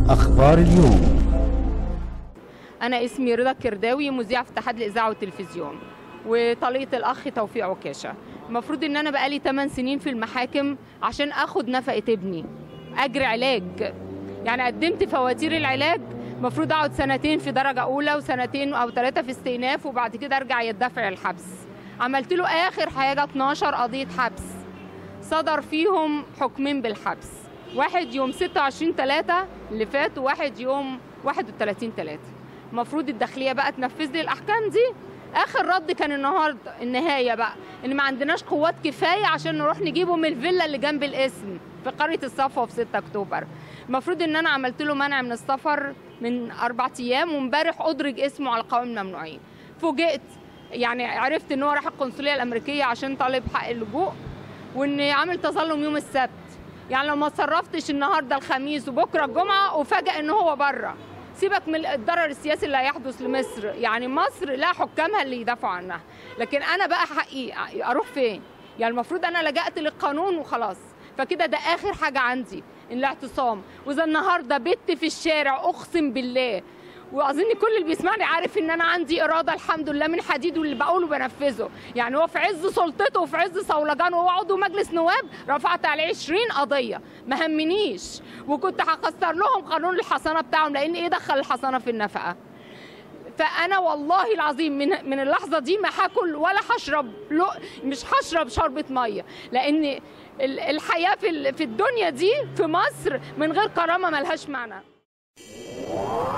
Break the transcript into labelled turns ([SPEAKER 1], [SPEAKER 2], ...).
[SPEAKER 1] أخبار اليوم
[SPEAKER 2] أنا اسمي رضا الكرداوي مذيعة في اتحاد الإذاعة والتلفزيون وطليقة الأخ توفيق عكاشة المفروض إن أنا بقالي 8 سنين في المحاكم عشان آخد نفقة ابني أجر علاج يعني قدمت فواتير العلاج المفروض أقعد سنتين في درجة أولى وسنتين أو ثلاثة في استئناف وبعد كده أرجع يدفع الحبس عملت له آخر حاجة 12 قضية حبس صدر فيهم حكمين بالحبس واحد يوم 26 3 اللي فات وواحد يوم 31 3 المفروض الداخليه بقى تنفذ لي الاحكام دي اخر رد كان النهارده النهايه بقى ان ما عندناش قوات كفايه عشان نروح نجيبه من الفيلا اللي جنب الاسم في قريه الصفوه في 6 اكتوبر المفروض ان انا عملت له منع من السفر من اربع ايام وامبارح ادرج اسمه على قوائم الممنوعين فوجئت يعني عرفت ان هو راح القنصليه الامريكيه عشان طالب حق اللجوء وان عامل تظلم يوم السبت يعني لو ما صرفتش النهارده الخميس وبكره الجمعه وفجأ ان هو بره سيبك من الضرر السياسي اللي هيحدث لمصر يعني مصر لا حكامها اللي يدافعوا عنها لكن انا بقى حقي اروح فين يعني المفروض انا لجأت للقانون وخلاص فكده ده اخر حاجه عندي الاعتصام واذا النهارده بت في الشارع اقسم بالله واظن كل اللي بيسمعني عارف ان انا عندي اراده الحمد لله من حديد واللي بقوله بنفذه يعني هو في عز سلطته وفي عز صولجانه وهو عضو مجلس نواب رفعت عليه 20 قضيه ما همنيش وكنت هكسر لهم قانون الحصانه بتاعهم لان ايه دخل الحصانه في النفقه فانا والله العظيم من من اللحظه دي ما هاكل ولا هشرب مش هشرب شربة ميه لان الحياه في في الدنيا دي في مصر من غير كرامه ملهاش معنى